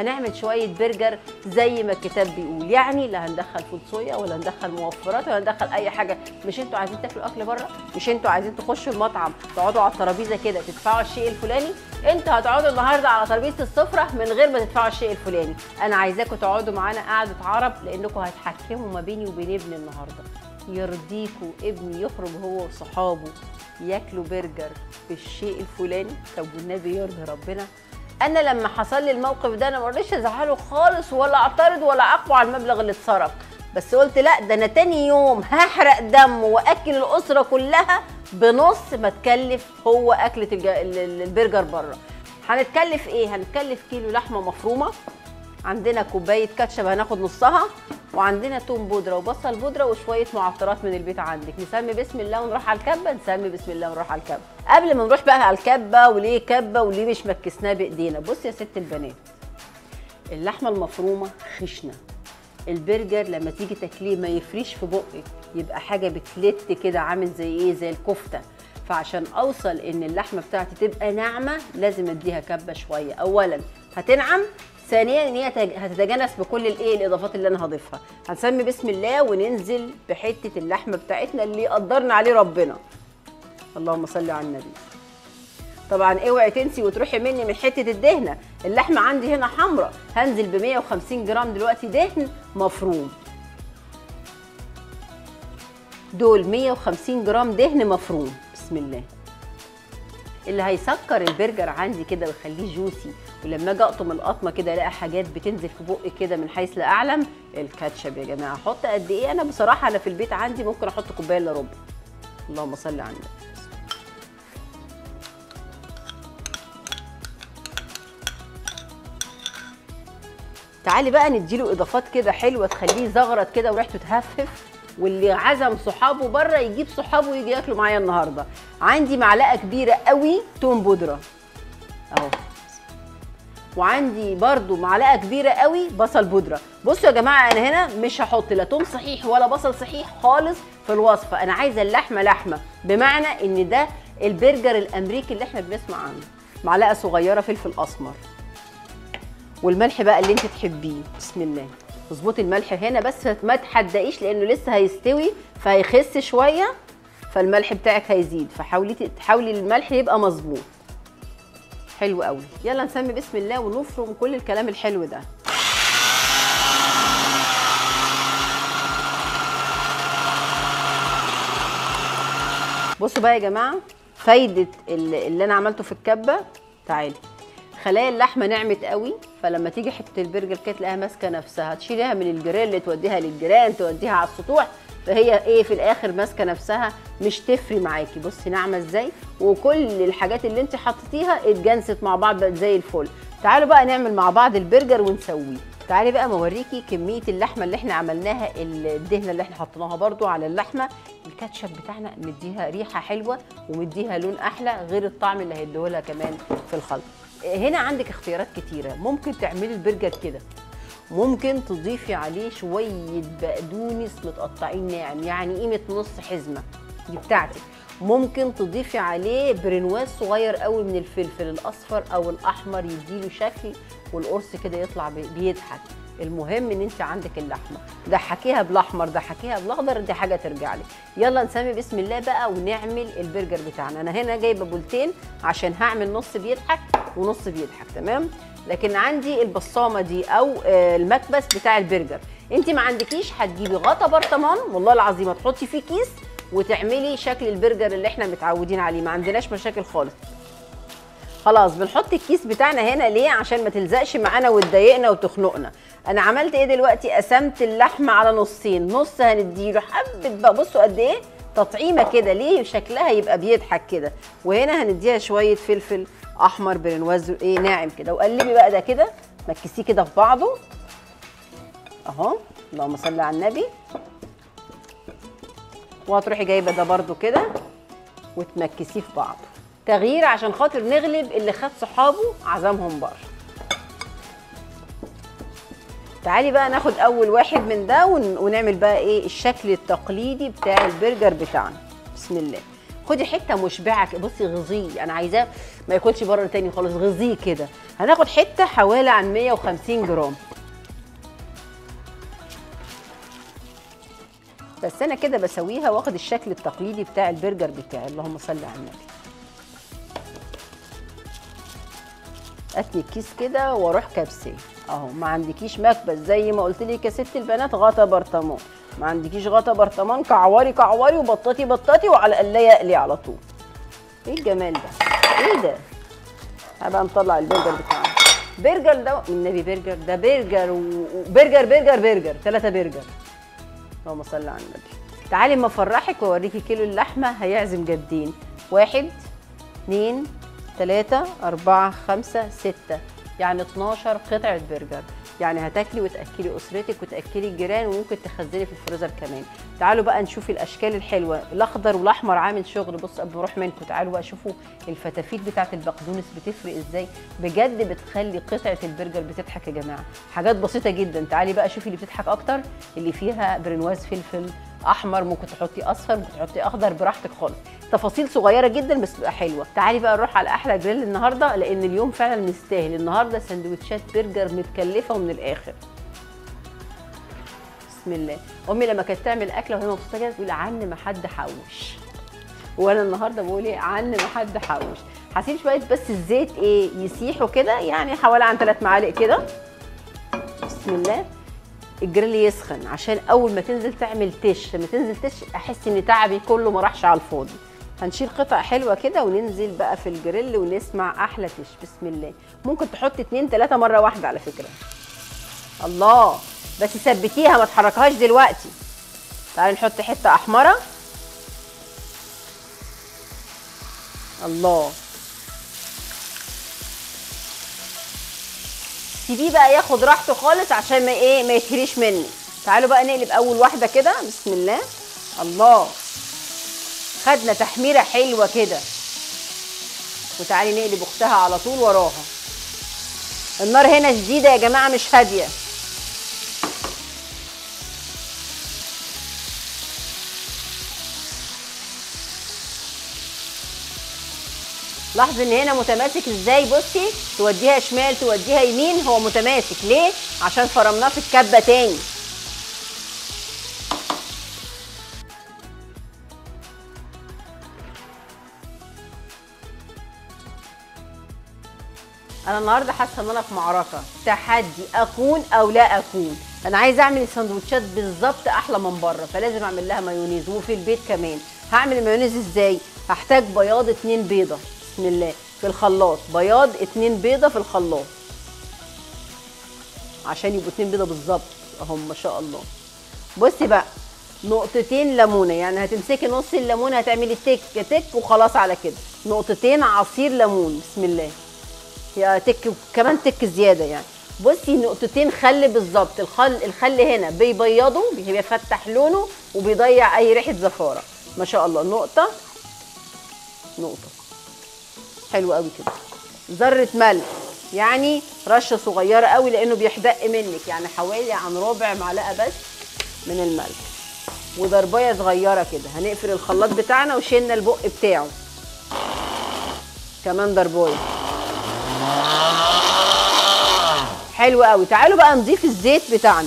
هنعمل شويه برجر زي ما الكتاب بيقول يعني لا هندخل فول صويا ولا هندخل موفرات ولا هندخل اي حاجه مش انتوا عايزين تاكلوا اكل بره مش انتوا عايزين تخشوا المطعم تقعدوا على الترابيزه كده تدفعوا الشيء الفلاني انتوا هتقعدوا النهارده على ترابيزه السفره من غير ما تدفعوا الشيء الفلاني انا عايزاكم تقعدوا معانا قعده عرب لانكم هتحكموا ما بيني وبين ابني النهارده يرضيكوا ابني يخرج هو وصحابه ياكلوا برجر بالشيء الفلاني طب والنبي يرضي ربنا انا لما حصل لي الموقف ده انا ما رضيتش ازعله خالص ولا اعترض ولا اعاقبه على المبلغ اللي اتصرف بس قلت لا ده انا تاني يوم هحرق دم واكل الاسره كلها بنص ما تكلف هو اكله الج- ال- ال- البرجر بره هنتكلف ايه هنتكلف كيلو لحمه مفرومه عندنا كوبايه كاتشب هناخد نصها وعندنا توم بودره وبصل بودره وشويه معطرات من البيت عندك نسمي بسم الله ونروح على الكبه نسمي بسم الله ونروح على الكبه قبل ما نروح بقى على الكبه وليه كبه وليه مش مكسناه بايدينا بص يا ست البنات اللحمه المفرومه خشنه البرجر لما تيجي تاكليه ما يفريش في بقك يبقى حاجه بتلت كده عامل زي ايه زي الكفته فعشان اوصل ان اللحمه بتاعتي تبقى ناعمه لازم اديها كبه شويه اولا هتنعم ثانيا ان هي تج- هتتجانس بكل الايه الاضافات اللي انا هضيفها هنسمي بسم الله وننزل بحته اللحمه بتاعتنا اللي قدرنا عليه ربنا اللهم صل على النبي طبعا اوعي تنسي وتروحي مني من حته الدهنه اللحمه عندي هنا حمراء هنزل ب 150 جرام دلوقتي دهن مفروم دول 150 جرام دهن مفروم بسم الله اللي هيسكر البرجر عندي كده ويخليه جوسي ولما اجي اقطم القطمه كده الاقي حاجات بتنزل في بقي كده من حيث لا اعلم الكاتشب يا جماعه احط قد ايه انا بصراحه انا في البيت عندي ممكن احط كوبايه الا ربع اللهم صل على النبي تعالي بقى نديله اضافات كده حلوه تخليه زغرت كده وريحته تهفف واللي عزم صحابه بره يجيب صحابه ويجي ياكلوا معايا النهارده عندي معلقه كبيره قوي توم بودره اهو وعندي برضو معلقه كبيره قوي بصل بودره بصوا يا جماعه انا هنا مش هحط لا توم صحيح ولا بصل صحيح خالص في الوصفه انا عايزه اللحمه لحمه بمعنى ان ده البرجر الامريكي اللي احنا بنسمع عنه معلقه صغيره فلفل اسمر والملح بقى اللي انت تحبيه بسم الله اظبطي الملح هنا بس ما تحدقيش لانه لسه هيستوي فهيخس شويه فالملح بتاعك هيزيد فحاولي تحاولي الملح يبقى مظبوط حلو قوي يلا نسمي بسم الله ونفرم كل الكلام الحلو ده بصوا بقى يا جماعه فايده اللي اللي انا عملته في الكبه تعالي خلايا اللحمه نعمت قوي فلما تيجي حته البرجر كده تلاقيها ماسكه نفسها تشيليها من الجريل توديها للجيران توديها على السطوح فهي ايه في الاخر ماسكه نفسها مش تفري معاكي بصي ناعمه ازاي وكل الحاجات اللي انت حطيتيها اتجانست مع بعض بقت زي الفل تعالوا بقى نعمل مع بعض البرجر ونسويه تعالي بقى موريكي كميه اللحمه اللي احنا عملناها الدهنه اللي احنا حطيناها برضو على اللحمه الكاتشب بتاعنا مديها ريحه حلوه ومديها لون احلى غير الطعم اللي هيديهولها كمان في الخلط هنا عندك اختيارات كتيره ممكن تعملي البرجر كده ممكن تضيفي عليه شويه بقدونس متقطعين ناعم يعني قيمه نص حزمه دي بتاعتك ممكن تضيفي عليه برنواز صغير قوي من الفلفل الاصفر او الاحمر يديله شكل والقرص كده يطلع بي- بيضحك المهم ان انت عندك اللحمه ضحكيها بالاحمر ضحكيها بالاخضر دي حاجه ترجع لي يلا نسمي بسم الله بقى ونعمل البرجر بتاعنا انا هنا جايبه بولتين عشان هعمل نص بيضحك ونص بيضحك تمام لكن عندي البصامه دي او آه، المكبس بتاع البرجر انت ما عندكيش هتجيبي غطا برطمان والله العظيم هتحطي فيه كيس وتعملي شكل البرجر اللي احنا متعودين عليه ما عندناش مشاكل خالص خلاص بنحط الكيس بتاعنا هنا ليه عشان ما تلزقش معانا وتضايقنا وتخنقنا انا عملت ايه دلوقتي قسمت اللحمه على نصين نص هنديله حبه بقى بصوا قد ايه تطعيمه كده ليه شكلها يبقى بيضحك كده وهنا هنديها شويه فلفل احمر برنواز ايه ناعم كده وقلبي بقى ده كده مكسيه كده في بعضه اهو اللهم صل على النبي وهتروحي جايبه ده برده كده وتمكسيه في بعضه تغيير عشان خاطر نغلب اللي خد صحابه عزمهم بره تعالي بقى ناخد اول واحد من ده ون- ونعمل بقى ايه الشكل التقليدي بتاع البرجر بتاعنا بسم الله خدي حته مشبعه كده، بصي غزيه انا عايزاه ما ياكلش بره تاني خالص غذيه كده هناخد حته حوالي عن 150 جرام بس انا كده بسويها واخد الشكل التقليدي بتاع البرجر بتاعي اللهم صل على النبي اتني الكيس كده واروح كبساه اهو ما عندكيش مكبس زي ما قلت لك يا ست البنات غطا برطمان ما عندكيش غطا برطمان كعوري كعوري وبططي بططي وعلى قلايه اقلي على طول ايه الجمال ده ايه ده هبقى نطلع البرجر بتاعنا برجر ده النبي برجر ده برجر وبرجر برجر برجر ثلاثة برجر اللهم صل على النبي تعالي اما افرحك واوريكي كيلو اللحمه هيعزم جدين واحد اتنين تلاتة أربعة خمسة ستة يعني 12 قطعة برجر يعني هتاكلي وتاكلي اسرتك وتاكلي الجيران وممكن تخزني في الفريزر كمان تعالوا بقى نشوف الاشكال الحلوه الاخضر والاحمر عامل شغل بص قبل ما اروح منكم تعالوا بقى شوفوا الفتافيت بتاعه البقدونس بتفرق ازاي بجد بتخلي قطعه البرجر بتضحك يا جماعه حاجات بسيطه جدا تعالي بقى شوفي اللي بتضحك اكتر اللي فيها برنواز فلفل احمر ممكن تحطي اصفر ممكن تحطي اخضر براحتك خالص تفاصيل صغيره جدا بس تبقى حلوه تعالي بقى نروح على احلى جريل النهارده لان اليوم فعلا مستاهل النهارده سندوتشات برجر متكلفه ومن الاخر بسم الله امي لما كانت تعمل اكله وهي مبسوطه كده تقول عن ما حد حوش وانا النهارده بقول ايه عن ما حد حوش هسيب شويه بس الزيت ايه يسيحوا كده يعني حوالي عن ثلاث معالق كده بسم الله الجريل يسخن عشان اول ما تنزل تعمل تش لما تنزل تش احس ان تعبي كله ما راحش على الفاضي هنشيل قطع حلوه كده وننزل بقى في الجريل ونسمع احلى تش بسم الله ممكن تحط اتنين تلاته مره واحده على فكره الله بس ثبتيها ما تحركهاش دلوقتي تعالي نحط حته احمره الله سيبيه بقى ياخد راحته خالص عشان ما ايه ما يتهريش مني تعالوا بقى نقلب اول واحده كده بسم الله الله خدنا تحميره حلوه كده وتعالي نقلب اختها على طول وراها النار هنا شديده يا جماعه مش هاديه لاحظي ان هنا متماسك ازاي بصي توديها شمال توديها يمين هو متماسك ليه عشان فرمناه في الكبه تاني انا النهارده حاسه ان انا في معركه تحدي اكون او لا اكون انا عايزه اعمل السندوتشات بالظبط احلى من بره فلازم اعمل لها مايونيز وفي البيت كمان هعمل المايونيز ازاي هحتاج بياض اتنين بيضه بسم الله في الخلاط بياض اتنين بيضه في الخلاط عشان يبقوا اتنين بيضه بالظبط اهم ما شاء الله بصي بقى نقطتين ليمونه يعني هتمسكي نص الليمونه هتعملي تك تك وخلاص على كده نقطتين عصير ليمون بسم الله يا تك كمان تك زياده يعني بصي نقطتين خل بالظبط الخل الخل هنا بيبيضه بيفتح لونه وبيضيع اي ريحه زفاره ما شاء الله نقطه نقطه حلو قوي كده ذره ملح يعني رشه صغيره قوي لانه بيحدق منك يعني حوالي عن ربع معلقه بس من الملح وضربايه صغيره كده هنقفل الخلاط بتاعنا وشيلنا البق بتاعه كمان ضربايه حلو قوي تعالوا بقى نضيف الزيت بتاعنا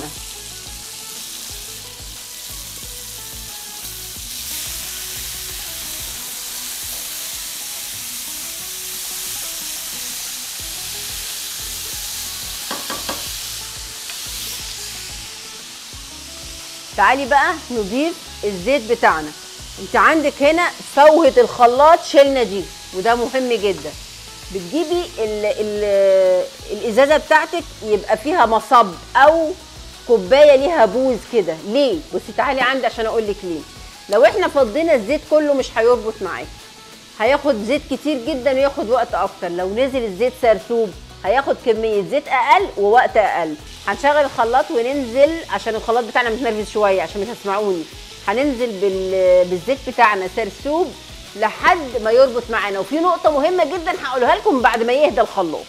تعالي بقى نضيف الزيت بتاعنا انت عندك هنا فوهة الخلاط شلنا دي وده مهم جدا بتجيبي ال ال الازازه بتاعتك يبقى فيها مصب او كوبايه ليها بوز كده ليه بصي تعالي عندي عشان اقول لك ليه لو احنا فضينا الزيت كله مش هيربط معاكي هياخد زيت كتير جدا وياخد وقت اكتر لو نزل الزيت سرسوب هياخد كميه زيت اقل ووقت اقل هنشغل الخلاط وننزل عشان الخلاط بتاعنا متنرفز شويه عشان مش هتسمعوني هننزل بال... بالزيت بتاعنا سرسوب لحد ما يربط معانا وفي نقطه مهمه جدا هقولها لكم بعد ما يهدى الخلاط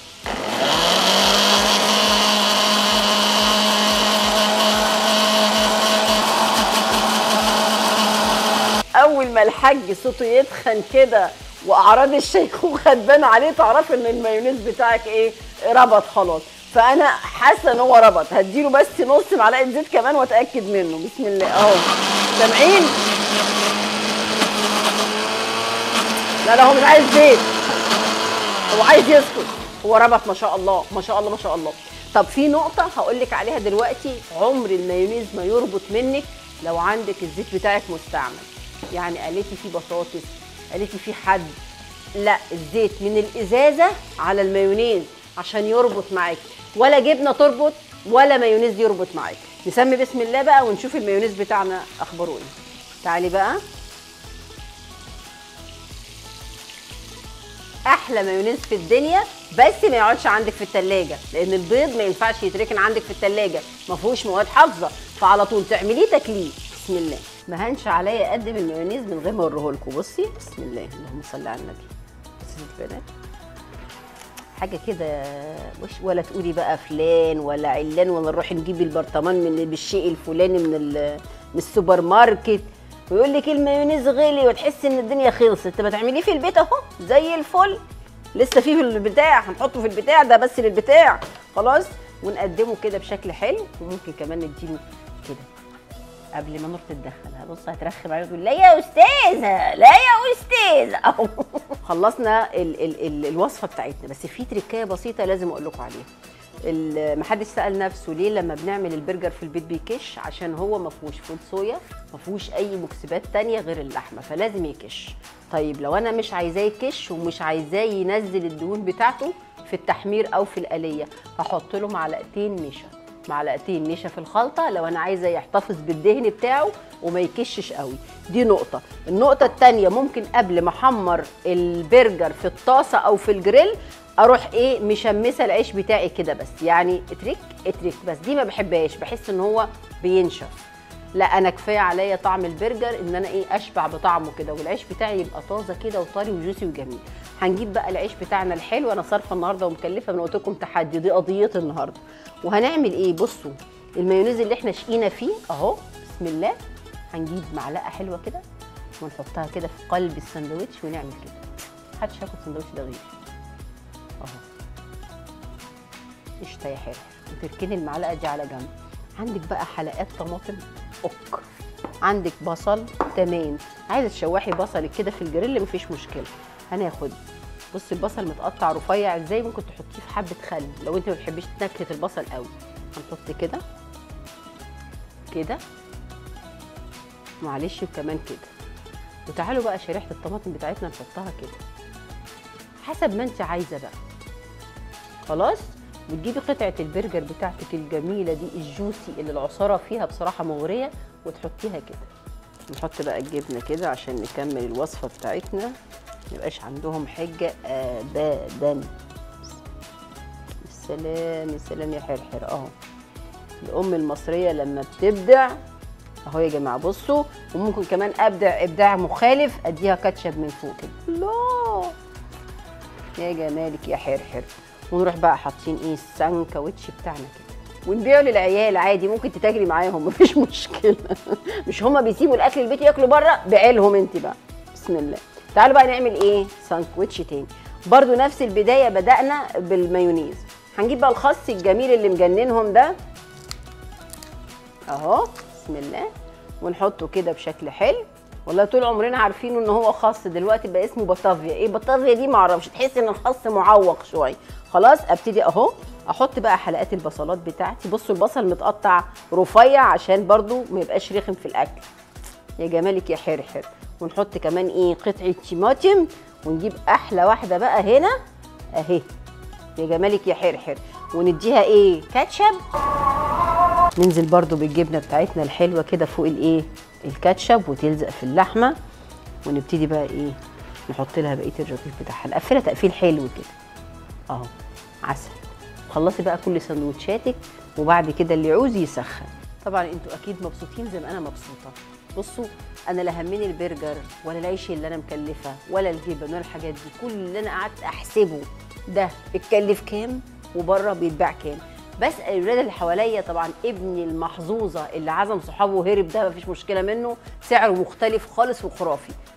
اول ما الحاج صوته يتخن كده واعراض الشيخوخه تبان عليه تعرفي ان المايونيز بتاعك ايه ربط خلاص فانا حاسه ان هو ربط هديله بس نص معلقه زيت كمان واتاكد منه بسم الله اهو سامعين لا لا هو مش عايز زيت هو عايز يسكت هو ربط ما شاء الله ما شاء الله ما شاء الله طب في نقطه هقول لك عليها دلوقتي عمر المايونيز ما يربط منك لو عندك الزيت بتاعك مستعمل يعني قالتي في بطاطس قالتي في حد لا الزيت من الازازه على المايونيز عشان يربط معاكي ولا جبنه تربط ولا مايونيز يربط معاكي نسمي بسم الله بقى ونشوف المايونيز بتاعنا اخباره ايه تعالي بقى احلى مايونيز في الدنيا بس ما يقعدش عندك في التلاجة لان البيض ما ينفعش يتركن عندك في التلاجة ما فيهوش مواد حافظه فعلى طول تعمليه تاكليه بسم الله ما هنش عليا اقدم المايونيز من غير ما اوريه لكم بصي بسم الله اللهم صل على النبي بصي البنات حاجه كده مش ولا تقولي بقى فلان ولا علان ولا نروح نجيب البرطمان من بالشيء الفلاني من ال- من السوبر ماركت ويقول لك المايونيز غلي وتحسي ان الدنيا خلصت طب ما تعمليه في البيت اهو زي الفل لسه فيه في البتاع هنحطه في البتاع ده بس للبتاع خلاص ونقدمه كده بشكل حلو وممكن كمان نديله كده قبل ما نور تتدخل هبص هترخم عليه تقول لا يا استاذه لا يا استاذه اهو خلصنا ال ال ال الوصفه بتاعتنا بس في تريكايه بسيطه لازم اقول لكم عليها ال- محدش سال نفسه ليه لما بنعمل البرجر في البيت بيكش عشان هو ما فيهوش فول صويا ما فيهوش اي مكسبات تانية غير اللحمه فلازم يكش طيب لو انا مش عايزاه يكش ومش عايزاه ينزل الدهون بتاعته في التحمير او في القليه هحط له معلقتين نشا معلقتين نشا في الخلطه لو انا عايزه يحتفظ بالدهن بتاعه وما يكشش قوي دي نقطه النقطه الثانيه ممكن قبل ما احمر البرجر في الطاسه او في الجريل اروح ايه مشمسه العيش بتاعي كده بس يعني اترك اترك بس دي ما بحبهاش بحس ان هو بينشف لا انا كفايه عليا طعم البرجر ان انا ايه اشبع بطعمه كده والعيش بتاعي يبقى طازه كده وطري وجوسي وجميل هنجيب بقى العيش بتاعنا الحلو انا صارفه النهارده ومكلفه من قلت لكم تحدي دي قضيتي النهارده وهنعمل ايه بصوا المايونيز اللي احنا شقينا فيه اهو بسم الله هنجيب معلقه حلوه كده ونحطها كده في قلب الساندوتش ونعمل كده محدش هياخد ساندوتش ده غيري اهو قشطه يا حلو وتركني المعلقه دي على جنب عندك بقى حلقات طماطم اوك عندك بصل تمام عايزه تشوحي بصلك كده في الجريل مفيش مشكله هناخد بصي البصل متقطع رفيع ازاي ممكن تحطيه في حبه خل لو انت ما بتحبيش نكهه البصل قوي هنحط كده كده معلش وكمان كده وتعالوا بقى شريحه الطماطم بتاعتنا نحطها كده حسب ما انت عايزه بقى خلاص بتجيبي قطعه البرجر بتاعتك الجميله دي الجوسي اللي العصاره فيها بصراحه مغريه وتحطيها كده نحط بقى الجبنه كده عشان نكمل الوصفه بتاعتنا ميبقاش عندهم حجه ابدا السلام السلام يا حرحر اهو الام المصريه لما بتبدع اهو يا جماعه بصوا وممكن كمان ابدع ابداع مخالف اديها كاتشب من فوق كده الله يا جمالك يا حرحر ونروح بقى حاطين ايه السانكوتش بتاعنا كده ونبيعه للعيال عادي ممكن تتاجري معاهم مفيش مشكله مش هما بيسيبوا الاكل البيت ياكلوا بره بيعي لهم انت بقى بسم الله تعالوا بقى نعمل ايه ساندوتش تاني برضو نفس البدايه بدانا بالمايونيز هنجيب بقى الخس الجميل اللي مجننهم ده اهو بسم الله ونحطه كده بشكل حلو والله طول عمرنا عارفينه ان هو خاص دلوقتي بقى اسمه بطافيا ايه بطافيا دي معرفش تحس ان الخس معوق شويه خلاص ابتدي اهو احط بقى حلقات البصلات بتاعتي بصوا البصل متقطع رفيع عشان برضو ما يبقاش رخم في الاكل يا جمالك يا حرحر ونحط كمان ايه قطعه طماطم ونجيب احلى واحده بقى هنا اهي يا جمالك يا حرحر ونديها ايه كاتشب ننزل برضو بالجبنه بتاعتنا الحلوه كده فوق الايه الكاتشب وتلزق في اللحمه ونبتدي بقى ايه نحط لها بقيه الرغيف بتاعها نقفلها تقفيل حلو كده اهو عسل خلصي بقى كل سندوتشاتك وبعد كده اللي يعوز يسخن طبعا انتوا اكيد مبسوطين زي ما انا مبسوطه بصوا انا لا همني البرجر ولا العيش اللي انا مكلفه ولا الجبن ولا الحاجات دي كل اللي انا قعدت احسبه ده بيتكلف كام وبره بيتباع كام بسال الولاد اللي حواليا طبعا ابني المحظوظه اللي عزم صحابه وهرب ده مفيش مشكله منه سعره مختلف خالص وخرافي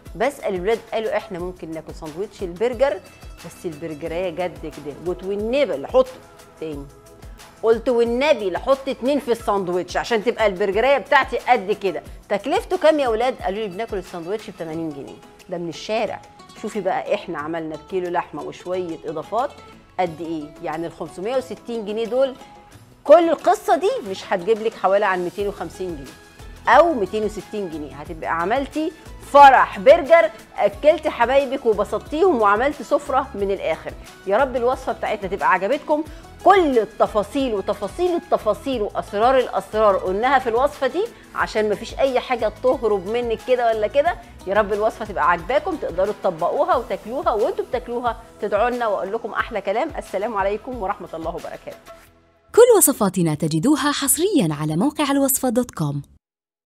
بسال الولاد قالوا احنا ممكن ناكل ساندوتش البرجر بس البرجريه جد كده قلت والنبي اللي حطه تاني قلت والنبي لحط اتنين في الساندوتش عشان تبقى البرجريه بتاعتي قد كده تكلفته كام يا اولاد قالوا لي بناكل الساندوتش ب 80 جنيه ده من الشارع شوفي بقى احنا عملنا بكيلو لحمه وشويه اضافات قد ايه يعني ال 560 جنيه دول كل القصه دي مش هتجيب لك حوالي عن 250 جنيه او 260 جنيه هتبقى عملتي فرح برجر اكلت حبايبك وبسطتيهم وعملت سفره من الاخر يا رب الوصفه بتاعتنا تبقى عجبتكم كل التفاصيل وتفاصيل التفاصيل واسرار الاسرار قلناها في الوصفه دي عشان مفيش اي حاجه تهرب منك كده ولا كده يا رب الوصفه تبقى عجباكم تقدروا تطبقوها وتاكلوها وانتوا بتاكلوها تدعوا لنا واقول لكم احلى كلام السلام عليكم ورحمه الله وبركاته كل وصفاتنا تجدوها حصريا على موقع الوصفة دوت كوم